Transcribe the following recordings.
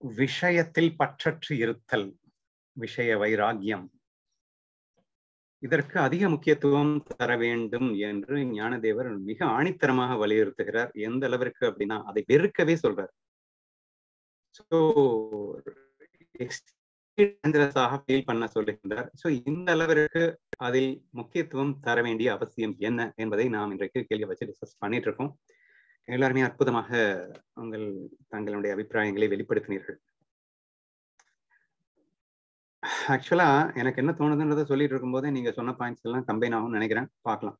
விஷயத்தில் பற்றற்று இருத்தல் விஷய வைராகியம் இதற்கு அதிக முக்கியத்துவம் தர வேண்டும் என்று ஞானதேவர் மிக ஆணித்தரமாக வலியுறுத்துகிறார் எந்த அளவிற்கு அப்படின்னா அதை வெறுக்கவே சொல்றார் ஸோ ஃபீல் பண்ண சொல்லுகின்றார் ஸோ இந்த அளவிற்கு அதில் முக்கியத்துவம் தர வேண்டிய அவசியம் என்ன என்பதை நாம் இன்றைக்கு கேள்வி வச்சு டிஸ்கஸ் பண்ணிட்டு இருக்கோம் எல்லாருமே அற்புதமாக உங்கள் தங்களுடைய அபிப்பிராயங்களை வெளிப்படுத்தினீர்கள் ஆக்சுவலா எனக்கு என்ன தோணுதுன்றதை சொல்லிட்டு இருக்கும்போதே நீங்க சொன்ன பாயிண்ட்ஸ் எல்லாம் கம்பைன் ஆகும்னு நினைக்கிறேன் பார்க்கலாம்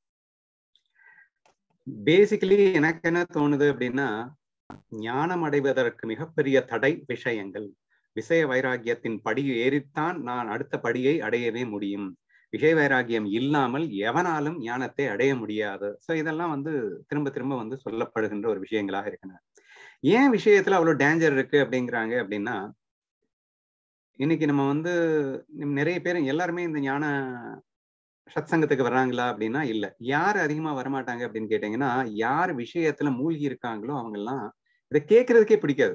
பேசிக்கலி எனக்கு என்ன தோணுது அப்படின்னா ஞானம் அடைவதற்கு மிகப்பெரிய தடை விஷயங்கள் விஷய வைராகியத்தின் படி ஏறித்தான் நான் அடுத்த படியை அடையவே முடியும் விஷய வைராகியம் இல்லாமல் எவனாலும் ஞானத்தை அடைய முடியாது ஸோ இதெல்லாம் வந்து திரும்ப திரும்ப வந்து சொல்லப்படுகின்ற ஒரு விஷயங்களாக இருக்கின்றன ஏன் விஷயத்துல அவ்வளவு டேஞ்சர் இருக்கு அப்படிங்கிறாங்க அப்படின்னா இன்னைக்கு நம்ம வந்து நிறைய பேர் எல்லாருமே இந்த ஞான சத் சங்கத்துக்கு வர்றாங்களா அப்படின்னா இல்ல யார் அதிகமா வரமாட்டாங்க அப்படின்னு கேட்டீங்கன்னா யார் விஷயத்துல மூழ்கி இருக்காங்களோ அவங்க எல்லாம் இதை கேட்கறதுக்கே பிடிக்காது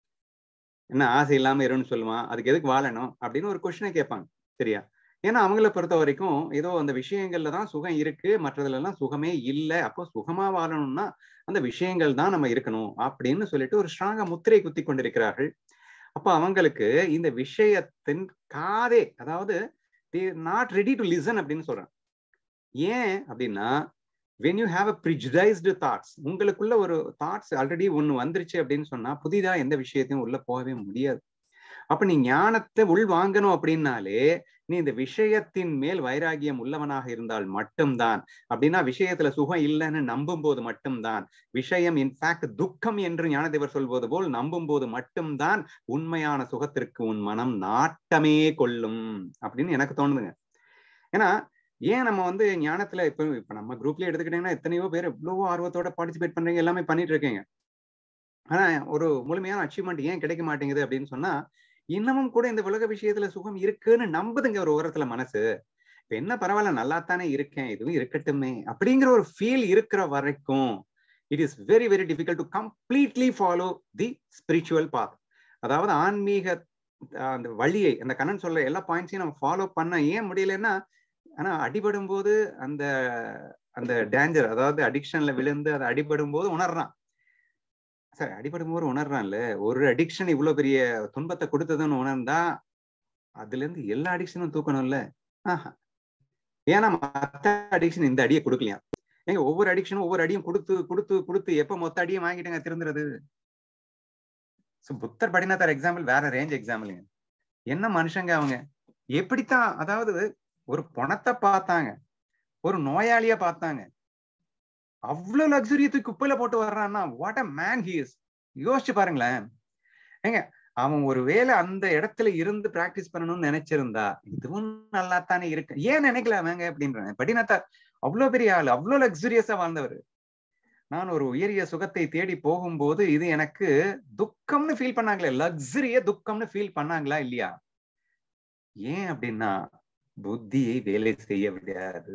என்ன ஆசை இல்லாம இருன்னு சொல்லுவான் அதுக்கு எதுக்கு வாழணும் அப்படின்னு ஒரு கொஸ்டினை கேட்பாங்க சரியா ஏன்னா அவங்கள பொறுத்த வரைக்கும் ஏதோ அந்த விஷயங்கள்ல தான் சுகம் இருக்கு மற்றதுல எல்லாம் சுகமே இல்லை அப்போ சுகமா வாழணும்னா அந்த விஷயங்கள் தான் நம்ம இருக்கணும் அப்படின்னு சொல்லிட்டு ஒரு ஸ்ட்ராங்கா முத்திரை குத்தி கொண்டிருக்கிறார்கள் அப்ப அவங்களுக்கு இந்த விஷயத்தின் காதே அதாவது நாட் ரெடி டு லிசன் அப்படின்னு சொல்றேன் ஏன் அப்படின்னா when you have a prejudiced thoughts உங்களுக்குள்ள ஒரு தாட்ஸ் ஆல்ரெடி ஒன்று வந்துருச்சு அப்படின்னு சொன்னா புதிதா எந்த விஷயத்தையும் உள்ள போகவே முடியாது அப்ப நீ ஞானத்தை உள் வாங்கணும் அப்படின்னாலே நீ இந்த விஷயத்தின் மேல் வைராகியம் உள்ளவனாக இருந்தால் மட்டும்தான் அப்படின்னா விஷயத்துல சுகம் இல்லைன்னு நம்பும் போது மட்டும்தான் விஷயம் இன்ஃபேக்ட் துக்கம் என்று ஞானதேவர் சொல்வது போல் நம்பும் போது மட்டும்தான் உண்மையான சுகத்திற்கு உன் மனம் நாட்டமே கொள்ளும் அப்படின்னு எனக்கு தோணுதுங்க ஏன்னா ஏன் நம்ம வந்து ஞானத்துல இப்ப இப்ப நம்ம குரூப்லயே எடுத்துக்கிட்டீங்கன்னா எத்தனையோ பேர் எவ்வளவோ ஆர்வத்தோட பார்ட்டிசிபேட் பண்றீங்க எல்லாமே பண்ணிட்டு இருக்கீங்க ஆனா ஒரு முழுமையான அச்சீவ்மெண்ட் ஏன் கிடைக்க மாட்டேங்குது அப்படின்னு சொன்னா இன்னமும் கூட இந்த உலக விஷயத்துல சுகம் இருக்குன்னு நம்புதுங்க ஒரு ஓரத்துல மனசு இப்ப என்ன பரவாயில்ல நல்லா தானே இருக்கேன் இதுவும் இருக்கட்டுமே அப்படிங்கிற ஒரு ஃபீல் இருக்கிற வரைக்கும் it is very very difficult to completely follow the spiritual path அதாவது ஆன்மீக அந்த வழியை அந்த கண்ணன் சொல்ற எல்லா பாயிண்ட்ஸையும் நம்ம ஃபாலோ பண்ண ஏன் முடியலன்னா ஆனா அடிபடும் போது அந்த அந்த டேஞ்சர் அதாவது அடிக்ஷன்ல விழுந்து அதை அடிபடும் போது உணர்றான் சார் அடிபடும் போது உணர்றான்ல ஒரு அடிக்ஷன் இவ்வளவு பெரிய துன்பத்தை கொடுத்ததுன்னு உணர்ந்தா அதுல இருந்து எல்லா அடிக்ஷனும் தூக்கணும்ல ஆஹா ஏன்னா மத்த அடிக்ஷன் இந்த அடியை கொடுக்கலையா ஏங்க ஒவ்வொரு அடிக்ஷனும் ஒவ்வொரு அடியும் கொடுத்து கொடுத்து கொடுத்து எப்ப மொத்த அடியும் வாங்கிட்டுங்க திருந்துறது புத்தர் படினாத்தார் எக்ஸாம்பிள் வேற ரேஞ்ச் எக்ஸாம்பிளுங்க என்ன மனுஷங்க அவங்க எப்படித்தான் அதாவது ஒரு பணத்தை பார்த்தாங்க ஒரு நோயாளிய பார்த்தாங்க அவ்வளவு லக்ஸுரியத்தை குப்பையில போட்டு வர்றான்னா what a man he is யோசிச்சு பாருங்களேன் ஏங்க அவன் ஒரு வேலை அந்த இடத்துல இருந்து பிராக்டிஸ் பண்ணணும்னு நினைச்சிருந்தா இதுவும் நல்லா தானே இருக்கு ஏன் நினைக்கல அவங்க அப்படின்றாங்க படினத்தா அவ்வளவு பெரிய ஆள் அவ்வளவு லக்ஸுரியஸா வாழ்ந்தவர் நான் ஒரு உயரிய சுகத்தை தேடி போகும்போது இது எனக்கு துக்கம்னு ஃபீல் பண்ணாங்களே லக்ஸரிய துக்கம்னு ஃபீல் பண்ணாங்களா இல்லையா ஏன் அப்படின்னா புத்தியை வேலை செய்ய விடாது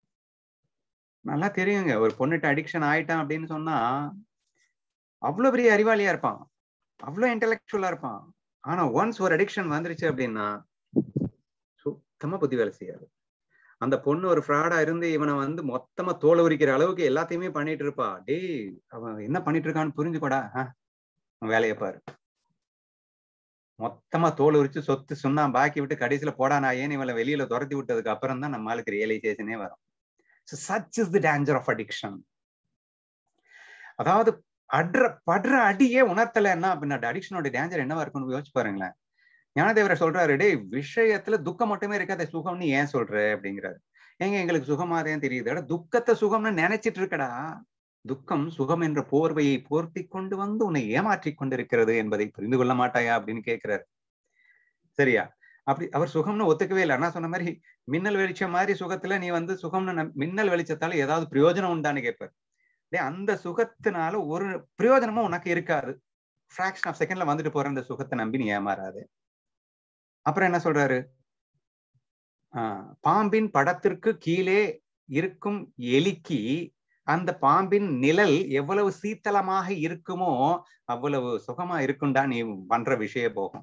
நல்லா தெரியுங்க ஒரு பொண்ணுட்டு அடிக்ஷன் ஆயிட்டான் அப்படின்னு சொன்னா அவ்வளவு பெரிய அறிவாளியா இருப்பான் அவ்வளவு இன்டெலக்சுவலா இருப்பான் ஆனா ஒன்ஸ் ஒரு அடிக்ஷன் வந்துருச்சு அப்படின்னா சுத்தமா புத்தி வேலை செய்யாது அந்த பொண்ணு ஒரு ஃப்ராடா இருந்து இவனை வந்து மொத்தமா தோலை உரிக்கிற அளவுக்கு எல்லாத்தையுமே பண்ணிட்டு இருப்பா டேய் அவன் என்ன பண்ணிட்டு இருக்கான்னு புரிஞ்சுக்கோடா வேலையை பாரு மொத்தமா தோல் உரிச்சு சொத்து சொன்னா பாக்கி விட்டு கடைசியில போடா நான் ஏன் இவளை வெளியில துரத்தி விட்டதுக்கு அப்புறம் தான் நம்மளுக்கு ரியலைசேஷனே வரும் such is the danger of addiction அதாவது அட்ற படுற அடியே உணர்த்தலைன்னா அப்படின்னா அடிக்ஷனோட டேஞ்சர் என்னவா இருக்கும்னு யோசிச்சு பாருங்களேன் ஞானதேவரை சொல்றாரு டே விஷயத்துல துக்கம் மட்டுமே இருக்காத சுகம்னு ஏன் சொல்ற அப்படிங்கிறாரு ஏங்க எங்களுக்கு சுகமாதேன்னு தெரியுது துக்கத்தை சுகம்னு நினைச்சிட்டு இருக்கடா துக்கம் சுகம் என்ற போர்வையை போர்த்தி கொண்டு வந்து உன்னை ஏமாற்றி கொண்டிருக்கிறது என்பதை புரிந்து கொள்ள மாட்டாயா அப்படின்னு கேட்கிறாரு சரியா அப்படி அவர் சுகம்னு ஒத்துக்கவே இல்லை அண்ணா சொன்ன மாதிரி மின்னல் வெளிச்சம் மாதிரி சுகத்துல நீ வந்து சுகம்னு மின்னல் வெளிச்சத்தால ஏதாவது பிரயோஜனம் உண்டான்னு கேட்பார் டே அந்த சுகத்தினால ஒரு பிரயோஜனமும் உனக்கு இருக்காது ஃபிராக்ஷன் ஆஃப் செகண்ட்ல வந்துட்டு போற அந்த சுகத்தை நம்பி நீ ஏமாறாது அப்புறம் என்ன சொல்றாரு ஆஹ் பாம்பின் படத்திற்கு கீழே இருக்கும் எலிக்கு அந்த பாம்பின் நிழல் எவ்வளவு சீத்தளமாக இருக்குமோ அவ்வளவு சுகமா இருக்கும்டா நீ பண்ற விஷய போகும்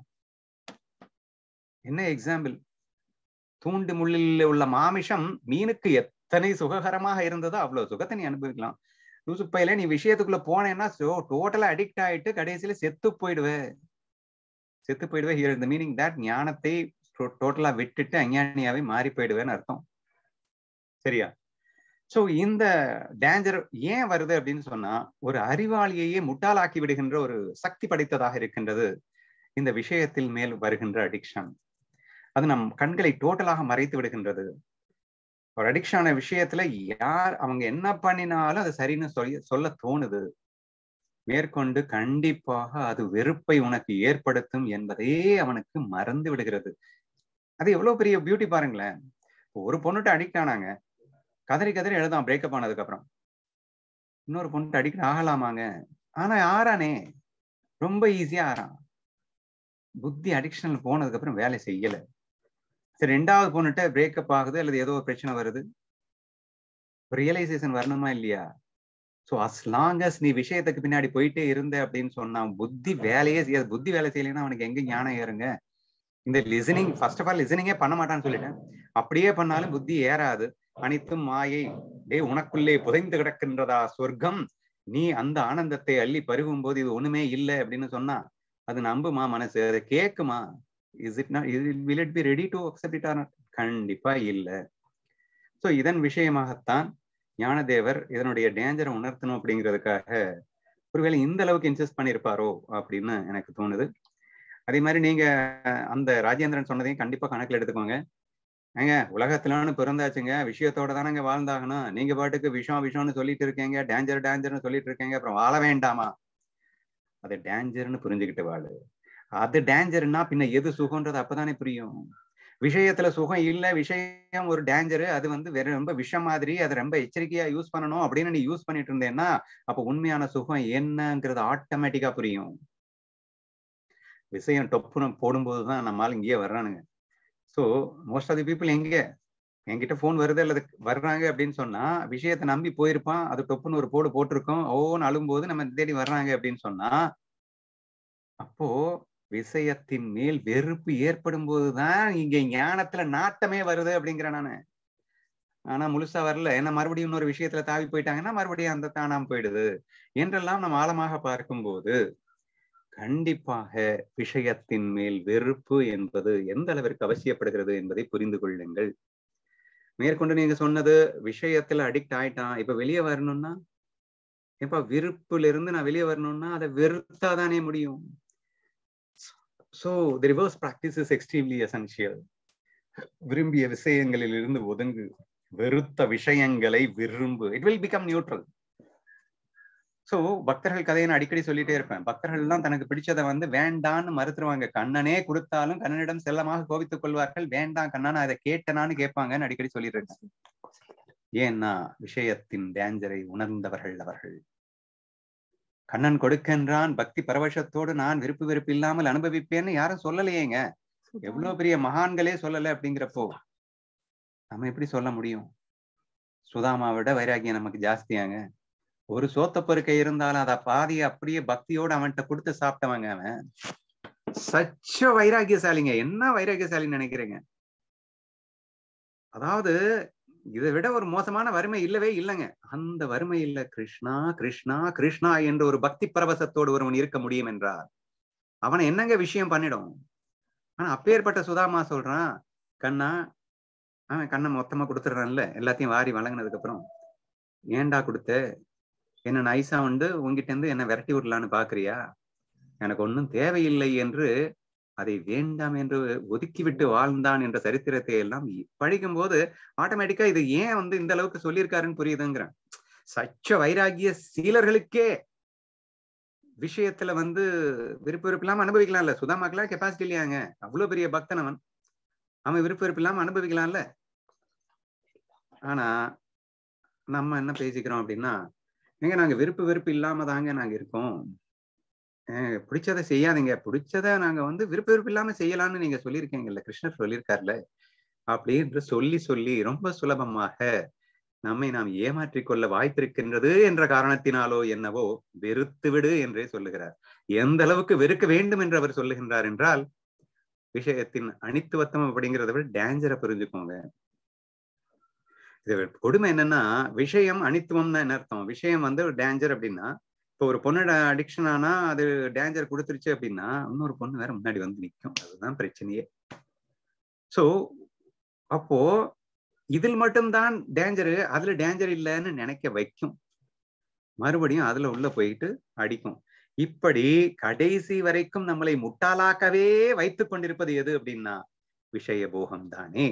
என்ன எக்ஸாம்பிள் தூண்டு முள்ளில் உள்ள மாமிஷம் மீனுக்கு எத்தனை சுககரமாக இருந்ததோ அவ்வளவு சுகத்தை நீ அனுபவிக்கலாம் லூசுப்பையில நீ விஷயத்துக்குள்ள போனேன்னா டோட்டலா அடிக்ட் ஆயிட்டு கடைசியில செத்து போயிடுவ செத்து போயிடுவே ஹியர் இந்த மீனிங் தட் ஞானத்தை டோட்டலா விட்டுட்டு அஞ்ஞானியாவே மாறி போயிடுவேன்னு அர்த்தம் சரியா சோ இந்த டேஞ்சர் ஏன் வருது அப்படின்னு சொன்னா ஒரு அறிவாளியையே முட்டாளாக்கி விடுகின்ற ஒரு சக்தி படைத்ததாக இருக்கின்றது இந்த விஷயத்தில் மேல் வருகின்ற அடிக்ஷன் அது நம் கண்களை டோட்டலாக மறைத்து விடுகின்றது ஒரு அடிக்ஷான விஷயத்துல யார் அவங்க என்ன பண்ணினாலும் அது சரின்னு சொல்லி சொல்ல தோணுது மேற்கொண்டு கண்டிப்பாக அது வெறுப்பை உனக்கு ஏற்படுத்தும் என்பதே அவனுக்கு மறந்து விடுகிறது அது எவ்வளவு பெரிய பியூட்டி பாருங்களேன் ஒரு பொண்ணுட்டு அடிக்ட் ஆனாங்க கதறி கதறி எழுதான் பிரேக்கப் ஆனதுக்கு அப்புறம் இன்னொரு பொண்ணுட்டு அடிக்ட் ஆகலாமாங்க ஆனா ஆறானே ரொம்ப ஈஸியா ஆறான் புத்தி அடிக்ஷனல் போனதுக்கு அப்புறம் வேலை செய்யல சரி ரெண்டாவது பொண்ணுட்ட பிரேக்கப் ஆகுது அல்லது ஏதோ ஒரு பிரச்சனை வருது ரியலைசேஷன் வரணுமா இல்லையா ஸோ அஸ் லாங் அஸ் நீ விஷயத்துக்கு பின்னாடி போயிட்டே இருந்த அப்படின்னு சொன்னா புத்தி வேலையே செய்யாது புத்தி வேலை செய்யலைன்னா அவனுக்கு எங்க ஞானம் ஏறுங்க இந்த லிசனிங் ஃபர்ஸ்ட் ஆஃப் ஆல் லிசனிங்கே பண்ண மாட்டான்னு சொல்லிட்டேன் அப்படியே பண்ணாலும் புத்தி ஏறாது அனைத்தும் மாயை டே உனக்குள்ளே புதைந்து கிடக்கின்றதா சொர்க்கம் நீ அந்த ஆனந்தத்தை அள்ளி பருகும் போது இது ஒண்ணுமே இல்லை அப்படின்னு சொன்னா அது நம்புமா மனசு அதை கேக்குமா is it not will it be ready to accept it or கண்டிப்பா இல்லை ஸோ இதன் விஷயமாகத்தான் ஞானதேவர் இதனுடைய டேஞ்சரை உணர்த்தணும் அப்படிங்கிறதுக்காக ஒருவேளை இந்த அளவுக்கு இன்சிஸ்ட் பண்ணியிருப்பாரோ அப்படின்னு எனக்கு தோணுது அதே மாதிரி நீங்க அந்த ராஜேந்திரன் சொன்னதையும் கண்டிப்பா கணக்குல எடுத்துக்கோங்க ஏங்க உலகத்துலான்னு பிறந்தாச்சுங்க விஷயத்தோட தானங்க வாழ்ந்தாகணும் நீங்க பாட்டுக்கு விஷம் விஷம்னு சொல்லிட்டு இருக்கீங்க டேஞ்சர் டேஞ்சர்னு சொல்லிட்டு இருக்கீங்க அப்புறம் வாழ வேண்டாமா அது டேஞ்சர்னு புரிஞ்சுக்கிட்டு வாழு அது டேஞ்சர்னா பின்ன எது சுகம்ன்றது அப்பதானே புரியும் விஷயத்துல சுகம் இல்ல விஷயம் ஒரு டேஞ்சரு அது வந்து வேற ரொம்ப விஷம் மாதிரி அதை ரொம்ப எச்சரிக்கையா யூஸ் பண்ணணும் அப்படின்னு நீ யூஸ் பண்ணிட்டு இருந்தேன்னா அப்ப உண்மையான சுகம் என்னங்கிறது ஆட்டோமேட்டிக்கா புரியும் விஷயம் டொப்புன்னு போடும்போதுதான் நம்மளால இங்கேயே வர்றானுங்க so most of the people எங்க என்கிட்ட ஃபோன் வருது அல்லது வர்றாங்க அப்படின்னு சொன்னா விஷயத்தை நம்பி போயிருப்பான் அது டொப்புன்னு ஒரு போடு போட்டிருக்கோம் ஓன்னு அழும்போது நம்ம தேடி வர்றாங்க அப்படின்னு சொன்னா அப்போ விஷயத்தின் மேல் வெறுப்பு ஏற்படும் போதுதான் இங்க ஞானத்துல நாட்டமே வருது அப்படிங்கிறேன் நானு ஆனா முழுசா வரல ஏன்னா மறுபடியும் இன்னொரு விஷயத்துல தாவி போயிட்டாங்கன்னா மறுபடியும் அந்த தானாம் போயிடுது என்றெல்லாம் நம்ம ஆழமாக பார்க்கும்போது கண்டிப்பாக விஷயத்தின் மேல் வெறுப்பு என்பது எந்த அளவிற்கு அவசியப்படுகிறது என்பதை புரிந்து கொள்ளுங்கள் மேற்கொண்டு நீங்க சொன்னது விஷயத்துல அடிக்ட் ஆயிட்டான் இப்ப வெளியே வரணும்னா இப்ப விருப்புல இருந்து நான் வெளியே வரணும்னா அதை வெறுத்தாதானே முடியும் so the reverse practice is extremely essential விரும்பிய விஷயங்களில் இருந்து ஒதுங்கு வெறுத்த விஷயங்களை விரும்பு it will become neutral so பக்தர்கள் கதையை நான் அடிக்கடி சொல்லிட்டே இருப்பேன் பக்தர்கள் தான் தனக்கு பிடிச்சதை வந்து வேண்டான்னு மறுத்துருவாங்க கண்ணனே கொடுத்தாலும் கண்ணனிடம் செல்லமாக கோபித்துக் கொள்வார்கள் வேண்டாம் கண்ணா நான் அதை கேட்டனான்னு கேட்பாங்கன்னு அடிக்கடி சொல்லிட்டு இருக்கேன் ஏன்னா விஷயத்தின் டேஞ்சரை உணர்ந்தவர்கள் அவர்கள் கண்ணன் கொடுக்கின்றான் பக்தி பரவசத்தோடு நான் விருப்பு வெறுப்பு இல்லாமல் அனுபவிப்பேன்னு யாரும் சொல்லலையேங்க எவ்வளவு பெரிய மகான்களே சொல்லல அப்படிங்கிறப்போ நம்ம எப்படி சொல்ல முடியும் சுதாமாவிட வைராகியம் நமக்கு ஜாஸ்தியாங்க ஒரு சோத்த பொறுக்கை இருந்தாலும் அத பாதி அப்படியே பக்தியோட அவன்கிட்ட கொடுத்து சாப்பிட்டவங்க அவன் சச்ச வைராகியசாலிங்க என்ன வைராகியசாலின்னு நினைக்கிறீங்க அதாவது இதை விட ஒரு மோசமான வறுமை இல்லவே இல்லைங்க அந்த வறுமை இல்ல கிருஷ்ணா கிருஷ்ணா கிருஷ்ணா என்ற ஒரு பக்தி பரவசத்தோடு ஒருவன் இருக்க முடியும் என்றார் அவனை என்னங்க விஷயம் பண்ணிடும் ஆனா அப்பேற்பட்ட சுதாமா சொல்றான் கண்ணா அவன் கண்ணை மொத்தமா கொடுத்துடுறான்ல எல்லாத்தையும் வாரி வழங்கினதுக்கு அப்புறம் ஏன்டா கொடுத்த என்ன நைஸா உண்டு உங்ககிட்ட இருந்து என்ன விரட்டி விடலான்னு பாக்குறியா எனக்கு ஒன்றும் தேவையில்லை என்று அதை வேண்டாம் என்று ஒதுக்கிவிட்டு வாழ்ந்தான் என்ற சரித்திரத்தை எல்லாம் படிக்கும் போது ஆட்டோமேட்டிக்கா இது ஏன் வந்து இந்த அளவுக்கு சொல்லியிருக்காருன்னு புரியுதுங்கிறேன் சச்ச வைராகிய சீலர்களுக்கே விஷயத்துல வந்து விருப்ப விருப்பம் இல்லாம அனுபவிக்கலாம்ல சுதாமாக்கெல்லாம் கெப்பாசிட்டி இல்லையாங்க அவ்வளவு பெரிய பக்தன் அவன் அவன் விருப்ப விருப்பம் இல்லாம அனுபவிக்கலாம்ல ஆனா நம்ம என்ன பேசிக்கிறோம் அப்படின்னா எங்க நாங்க விருப்பு வெறுப்பு இல்லாம தாங்க நாங்க இருக்கோம் பிடிச்சதை செய்யாதீங்க பிடிச்சத நாங்க வந்து விருப்ப விருப்பு இல்லாம செய்யலாம்னு நீங்க சொல்லியிருக்கீங்கல்ல கிருஷ்ணர் சொல்லியிருக்காருல்ல அப்படின்னு சொல்லி சொல்லி ரொம்ப சுலபமாக நம்மை நாம் ஏமாற்றிக் கொள்ள வாய்ப்பிருக்கின்றது என்ற காரணத்தினாலோ என்னவோ வெறுத்து விடு என்றே சொல்லுகிறார் எந்த அளவுக்கு வெறுக்க வேண்டும் என்று அவர் சொல்லுகின்றார் என்றால் விஷயத்தின் அனித்துவத்தம் அப்படிங்கிறத விட டேஞ்சரை புரிஞ்சுக்கோங்க இது கொடுமை என்னன்னா விஷயம் அனித்துவம்னா என்ன அர்த்தம் விஷயம் வந்து டேஞ்சர் அப்படின்னா இப்போ ஒரு பொண்ணோட அடிக்ஷன் ஆனா அது டேஞ்சர் கொடுத்துருச்சு அப்படின்னா இன்னொரு பொண்ணு வேற முன்னாடி வந்து நிற்கும் அதுதான் பிரச்சனையே சோ அப்போ இதில் மட்டும்தான் டேஞ்சரு அதுல டேஞ்சர் இல்லைன்னு நினைக்க வைக்கும் மறுபடியும் அதுல உள்ள போயிட்டு அடிக்கும் இப்படி கடைசி வரைக்கும் நம்மளை முட்டாளாக்கவே வைத்துக் கொண்டிருப்பது எது அப்படின்னா விஷய போகம் தானே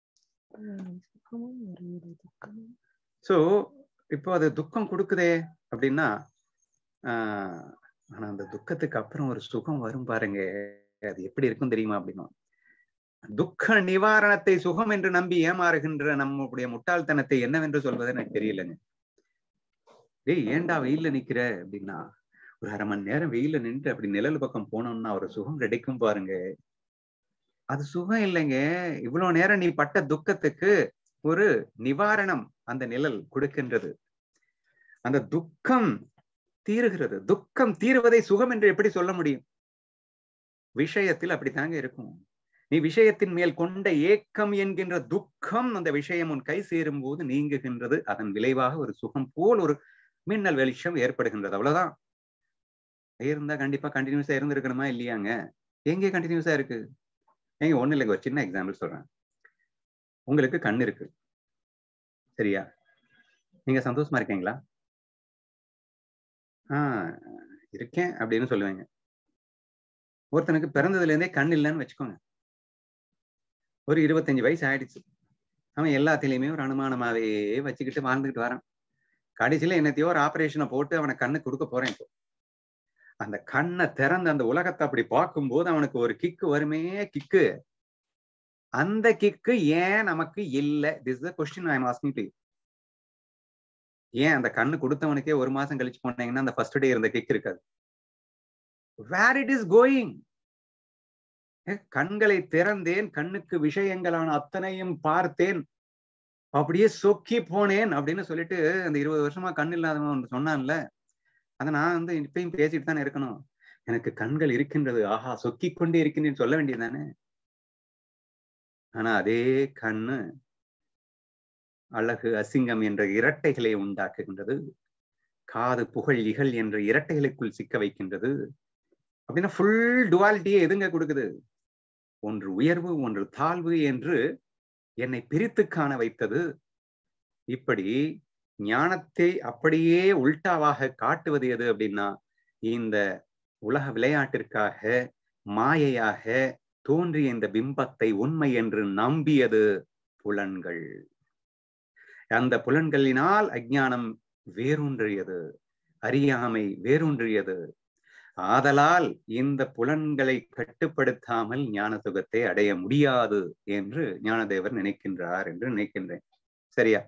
சோ இப்போ அது துக்கம் கொடுக்குதே அப்படின்னா ஆஹ் ஆனா அந்த துக்கத்துக்கு அப்புறம் ஒரு சுகம் வரும் பாருங்க அது எப்படி இருக்கும் தெரியுமா அப்படின்னா துக்க நிவாரணத்தை சுகம் என்று நம்பி ஏமாறுகின்ற நம்முடைய முட்டாள்தனத்தை என்னவென்று சொல்வது எனக்கு தெரியலங்க டேய் ஏன்டா வெயில்ல நிக்கிற அப்படின்னா ஒரு அரை மணி நேரம் வெயில்ல நின்று அப்படி நிழல் பக்கம் போனோம்னா ஒரு சுகம் கிடைக்கும் பாருங்க அது சுகம் இல்லைங்க இவ்வளவு நேரம் நீ பட்ட துக்கத்துக்கு ஒரு நிவாரணம் அந்த நிழல் கொடுக்கின்றது அந்த துக்கம் தீருகிறது துக்கம் தீருவதை சுகம் என்று எப்படி சொல்ல முடியும் விஷயத்தில் அப்படித்தாங்க இருக்கும் நீ விஷயத்தின் மேல் கொண்ட ஏக்கம் என்கின்ற துக்கம் அந்த விஷயம் உன் கை சேரும் போது நீங்குகின்றது அதன் விளைவாக ஒரு சுகம் போல் ஒரு மின்னல் வெளிச்சம் ஏற்படுகின்றது அவ்வளவுதான் இருந்தா கண்டிப்பா கண்டினியூஸா இருந்திருக்கணுமா இல்லையாங்க எங்கே கண்டினியூஸா இருக்கு ஏங்க ஒண்ணு இல்லைங்க ஒரு சின்ன எக்ஸாம்பிள் சொல்றேன் உங்களுக்கு கண் இருக்கு சரியா நீங்க சந்தோஷமா இருக்கீங்களா ஆஹ் இருக்கேன் அப்படின்னு சொல்லுவேங்க ஒருத்தனுக்கு பிறந்ததுல இருந்தே கண் இல்லைன்னு வச்சுக்கோங்க ஒரு இருபத்தஞ்சு வயசு ஆயிடுச்சு அவன் எல்லாத்திலையுமே ஒரு அனுமானமாவே வச்சுக்கிட்டு வாழ்ந்துகிட்டு வரான் கடைசியில என்னத்தையோ ஒரு ஆபரேஷனை போட்டு அவனை கண்ணு கொடுக்க போறேன் இப்போ அந்த கண்ணை திறந்து அந்த உலகத்தை அப்படி பார்க்கும்போது அவனுக்கு ஒரு கிக்கு வருமே கிக்கு அந்த கிக்கு ஏன் நமக்கு இல்லை this the question I am asking to ஏன் அந்த கண்ணு கொடுத்தவனுக்கே ஒரு மாசம் கழிச்சு போனீங்கன்னா அந்த ஃபர்ஸ்ட் டே இருந்த கிக் இருக்காது வேர் இட் இஸ் கோயிங் கண்களை திறந்தேன் கண்ணுக்கு விஷயங்களான அத்தனையும் பார்த்தேன் அப்படியே சொக்கி போனேன் அப்படின்னு சொல்லிட்டு அந்த இருபது வருஷமா கண் இல்லாதவன் சொன்னான்ல அதை நான் வந்து இப்பயும் பேசிட்டு தானே இருக்கணும் எனக்கு கண்கள் இருக்கின்றது ஆஹா சொக்கி கொண்டே இருக்கின்றேன்னு சொல்ல வேண்டியதானே ஆனா அதே கண்ணு அழகு அசிங்கம் என்ற இரட்டைகளை உண்டாக்குகின்றது காது புகழ் இகழ் என்ற இரட்டைகளுக்குள் சிக்க வைக்கின்றது அப்படின்னா ஃபுல் டுவாலிட்டியே எதுங்க கொடுக்குது ஒன்று உயர்வு ஒன்று தாழ்வு என்று என்னை பிரித்து காண வைத்தது இப்படி ஞானத்தை அப்படியே உல்டாவாக காட்டுவது எது அப்படின்னா இந்த உலக விளையாட்டிற்காக மாயையாக தோன்றிய இந்த பிம்பத்தை உண்மை என்று நம்பியது புலன்கள் அந்த புலன்களினால் அஜ்ஞானம் வேரூன்றியது அறியாமை வேரூன்றியது ஆதலால் இந்த புலன்களை கட்டுப்படுத்தாமல் ஞான சுகத்தை அடைய முடியாது என்று ஞானதேவர் நினைக்கின்றார் என்று நினைக்கின்றேன் சரியா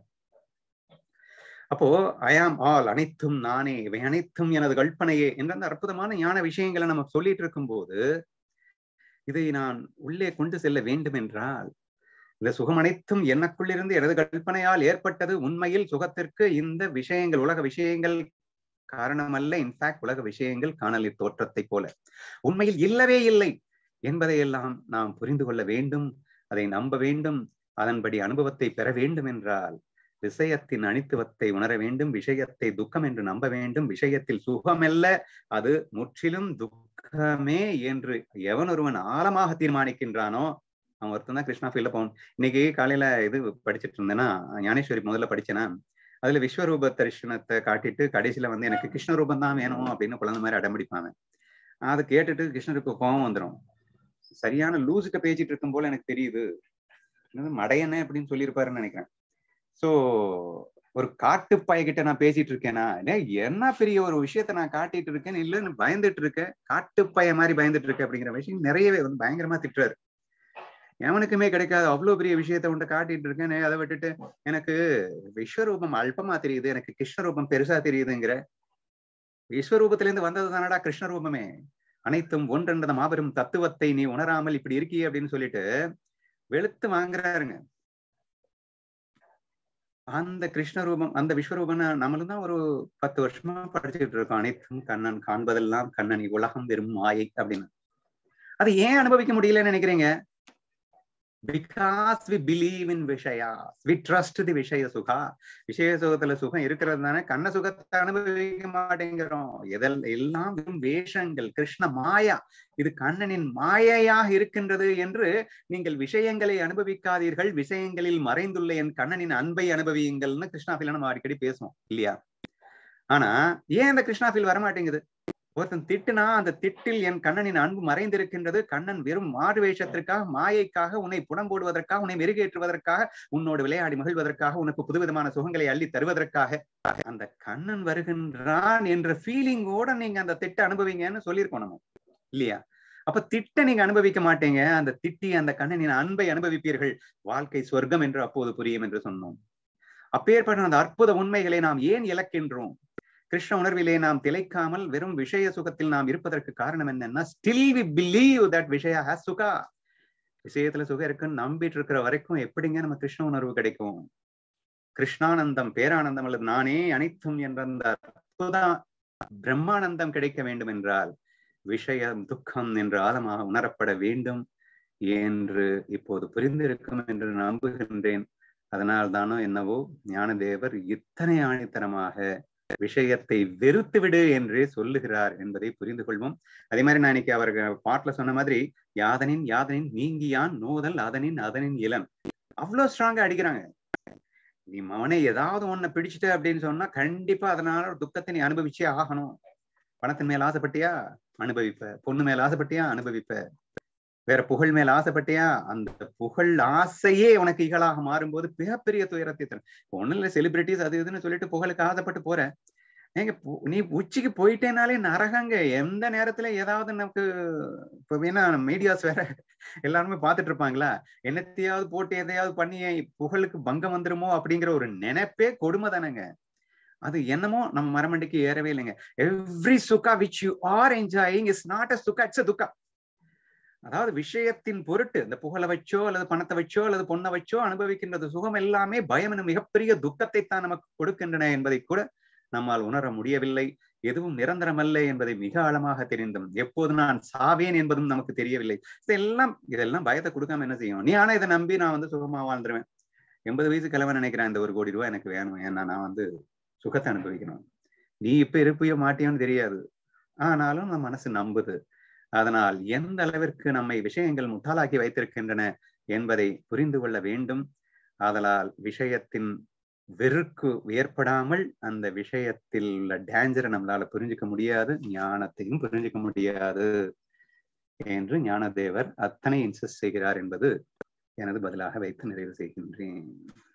அப்போ ஐஆம் ஆல் அனைத்தும் நானே இவை அனைத்தும் எனது கல்பனையே என்ற அந்த அற்புதமான ஞான விஷயங்களை நம்ம சொல்லிட்டு இருக்கும் போது இதை நான் உள்ளே கொண்டு செல்ல வேண்டும் என்றால் இந்த சுகம் அனைத்தும் எனக்குள்ளிருந்து எனது கற்பனையால் ஏற்பட்டது உண்மையில் சுகத்திற்கு இந்த விஷயங்கள் உலக விஷயங்கள் காரணமல்ல இன்ஃபேக்ட் உலக விஷயங்கள் காணலி தோற்றத்தை போல உண்மையில் இல்லவே இல்லை என்பதையெல்லாம் நாம் புரிந்து கொள்ள வேண்டும் அதை நம்ப வேண்டும் அதன்படி அனுபவத்தை பெற வேண்டும் என்றால் விஷயத்தின் அனித்துவத்தை உணர வேண்டும் விஷயத்தை துக்கம் என்று நம்ப வேண்டும் விஷயத்தில் சுகமல்ல அது முற்றிலும் துக்கமே என்று எவன் ஒருவன் ஆழமாக தீர்மானிக்கின்றானோ அவன் ஒருத்தன் தான் கிருஷ்ணா ஃபீல்ட போவான் இன்னைக்கு காலையில இது படிச்சுட்டு இருந்தேன்னா ஞானேஸ்வரி முதல்ல படிச்சேன்னா அதுல விஸ்வரூப தரிசனத்தை காட்டிட்டு கடைசியில வந்து எனக்கு கிருஷ்ண ரூபம் தான் வேணும் அப்படின்னு குழந்தை மாதிரி அடம்பிடிப்பாங்க அதை கேட்டுட்டு கிருஷ்ணருக்கு கோபம் வந்துடும் சரியான லூசுக்க பேசிட்டு இருக்கும் போல எனக்கு தெரியுது மடையனே அப்படின்னு சொல்லியிருப்பாருன்னு நினைக்கிறேன் சோ ஒரு காட்டு கிட்ட நான் பேசிட்டு இருக்கேனா என்ன பெரிய ஒரு விஷயத்த நான் காட்டிட்டு இருக்கேன் இல்லன்னு பயந்துட்டு இருக்கேன் காட்டுப்பய மாதிரி பயந்துட்டு இருக்கேன் அப்படிங்கிற விஷயம் நிறையவே வந்து பயங்கரமா திட்டுறாரு எவனுக்குமே கிடைக்காது அவ்வளவு பெரிய விஷயத்த உன்ட்ட காட்டிட்டு இருக்கேன் அதை விட்டுட்டு எனக்கு விஸ்வரூபம் அல்பமா தெரியுது எனக்கு கிருஷ்ணரூபம் பெருசா தெரியுதுங்கிற விஸ்வரூபத்துல இருந்து வந்தது தானடா கிருஷ்ணரூபமே அனைத்தும் ஒன்றென்ற மாபெரும் தத்துவத்தை நீ உணராமல் இப்படி இருக்கியே அப்படின்னு சொல்லிட்டு வெளுத்து வாங்குறாருங்க அந்த கிருஷ்ண ரூபம் அந்த விஸ்வரூபம் நம்மளும் தான் ஒரு பத்து வருஷமா படிச்சுட்டு இருக்கோம் அனைத்தும் கண்ணன் காண்பதெல்லாம் கண்ணன் உலகம் வெறும் மாயை அப்படின்னு அது ஏன் அனுபவிக்க முடியலன்னு நினைக்கிறீங்க பிகாஸ் வி பிலீவ் இன் விஷயா வி ட்ரஸ்ட் தி விஷய சுகா விஷய சுகத்துல சுகம் இருக்கிறது தானே கண்ண சுகத்தை அனுபவிக்க மாட்டேங்கிறோம் எதல் எல்லாம் வெறும் வேஷங்கள் கிருஷ்ண மாயா இது கண்ணனின் மாயையாக இருக்கின்றது என்று நீங்கள் விஷயங்களை அனுபவிக்காதீர்கள் விஷயங்களில் மறைந்துள்ள என் கண்ணனின் அன்பை அனுபவியுங்கள்னு கிருஷ்ணாஃபில நம்ம அடிக்கடி பேசுவோம் இல்லையா ஆனா ஏன் அந்த கிருஷ்ணாஃபில் வரமாட்டேங்குது ஒருத்தன் திட்டுனா அந்த திட்டில் என் கண்ணனின் அன்பு மறைந்திருக்கின்றது கண்ணன் வெறும் மாறு வேஷத்திற்காக மாயைக்காக உன்னை புடம் போடுவதற்காக உன்னை மெருகேற்றுவதற்காக உன்னோடு விளையாடி மகிழ்வதற்காக உனக்கு புதுவிதமான சுகங்களை அள்ளி தருவதற்காக அந்த கண்ணன் வருகின்றான் என்ற ஃபீலிங்கோட நீங்க அந்த திட்ட அனுபவிங்கன்னு சொல்லியிருக்கோம் நம்ம இல்லையா அப்ப திட்ட நீங்க அனுபவிக்க மாட்டீங்க அந்த திட்டி அந்த கண்ணனின் அன்பை அனுபவிப்பீர்கள் வாழ்க்கை சொர்க்கம் என்று அப்போது புரியும் என்று சொன்னோம் அப்பேற்பட்ட அந்த அற்புத உண்மைகளை நாம் ஏன் இழக்கின்றோம் கிருஷ்ண உணர்விலே நாம் திளைக்காமல் வெறும் விஷய சுகத்தில் நாம் இருப்பதற்கு காரணம் என்னன்னா ஸ்டில் வி பிலீவ் தட் விஷய ஹாஸ் சுகா விஷயத்துல சுகம் இருக்குன்னு நம்பிட்டு இருக்கிற வரைக்கும் எப்படிங்க நம்ம கிருஷ்ண உணர்வு கிடைக்கும் கிருஷ்ணானந்தம் பேரானந்தம் அல்லது நானே அனைத்தும் என்ற அந்த அற்புத பிரம்மானந்தம் கிடைக்க வேண்டும் என்றால் விஷயம் துக்கம் என்று ஆழமாக உணரப்பட வேண்டும் என்று இப்போது புரிந்திருக்கும் என்று நம்புகின்றேன் அதனால் தானோ என்னவோ ஞானதேவர் இத்தனை ஆணித்தரமாக விஷயத்தை வெறுத்து விடு என்றே சொல்லுகிறார் என்பதை புரிந்து கொள்வோம் அதே மாதிரி நான் இன்னைக்கு அவர்கள் பாட்டுல சொன்ன மாதிரி யாதனின் யாதனின் நீங்கியான் நோதல் அதனின் அதனின் இளன் அவ்வளவு ஸ்ட்ராங்கா அடிக்கிறாங்க நீ மவனே ஏதாவது ஒன்ன பிடிச்சிட்ட அப்படின்னு சொன்னா கண்டிப்பா அதனால ஒரு துக்கத்தை நீ அனுபவிச்சே ஆகணும் பணத்தின் மேல ஆசைப்பட்டியா அனுபவிப்ப பொண்ணு மேல ஆசைப்பட்டியா அனுபவிப்ப வேற புகழ் மேல ஆசைப்பட்டியா அந்த புகழ் ஆசையே உனக்கு இகழாக மாறும்போது மிகப்பெரிய துயரத்தை தரும் ஒண்ணும் இல்ல செலிபிரிட்டிஸ் அது இதுன்னு சொல்லிட்டு புகழுக்கு ஆசைப்பட்டு போற நீங்க நீ உச்சிக்கு போயிட்டேனாலே நரகங்க எந்த நேரத்துல ஏதாவது நமக்கு இப்ப வேணா மீடியாஸ் வேற எல்லாருமே பாத்துட்டு இருப்பாங்களா என்னத்தையாவது போட்டு எதையாவது பண்ணி புகழுக்கு பங்கம் வந்துருமோ அப்படிங்கிற ஒரு நினைப்பே கொடுமை தானேங்க அது என்னமோ நம்ம மரமண்டிக்கு ஏறவே இல்லைங்க எவ்ரி சுகா which you are enjoying is not a சுகா இட்ஸ் துக்கா அதாவது விஷயத்தின் பொருட்டு இந்த புகழை வச்சோ அல்லது பணத்தை வச்சோ அல்லது பொண்ணை வச்சோ அனுபவிக்கின்றது சுகம் எல்லாமே பயம் எனும் மிகப்பெரிய துக்கத்தை தான் நமக்கு கொடுக்கின்றன என்பதை கூட நம்மால் உணர முடியவில்லை எதுவும் நிரந்தரமல்ல என்பதை மிக ஆழமாக தெரிந்தும் எப்போது நான் சாவேன் என்பதும் நமக்கு தெரியவில்லை இதெல்லாம் இதெல்லாம் பயத்தை கொடுக்காம என்ன செய்யும் நீ ஆனா இதை நம்பி நான் வந்து சுகமா வாழ்ந்துருவேன் எண்பது வயசு கிழவன் நினைக்கிறேன் இந்த ஒரு கோடி ரூபாய் எனக்கு வேணும் ஏன்னா நான் வந்து சுகத்தை அனுபவிக்கணும் நீ இப்ப இருப்பியோ மாட்டியோன்னு தெரியாது ஆனாலும் நம்ம மனசு நம்புது அதனால் எந்த அளவிற்கு நம்மை விஷயங்கள் முட்டாளாக்கி வைத்திருக்கின்றன என்பதை புரிந்து கொள்ள வேண்டும் ஆதலால் விஷயத்தின் வெறுக்கு ஏற்படாமல் அந்த விஷயத்தில் உள்ள டேஞ்சரை நம்மளால புரிஞ்சுக்க முடியாது ஞானத்தையும் புரிஞ்சுக்க முடியாது என்று ஞானதேவர் அத்தனை இன்சிஸ்ட் செய்கிறார் என்பது எனது பதிலாக வைத்து நிறைவு செய்கின்றேன்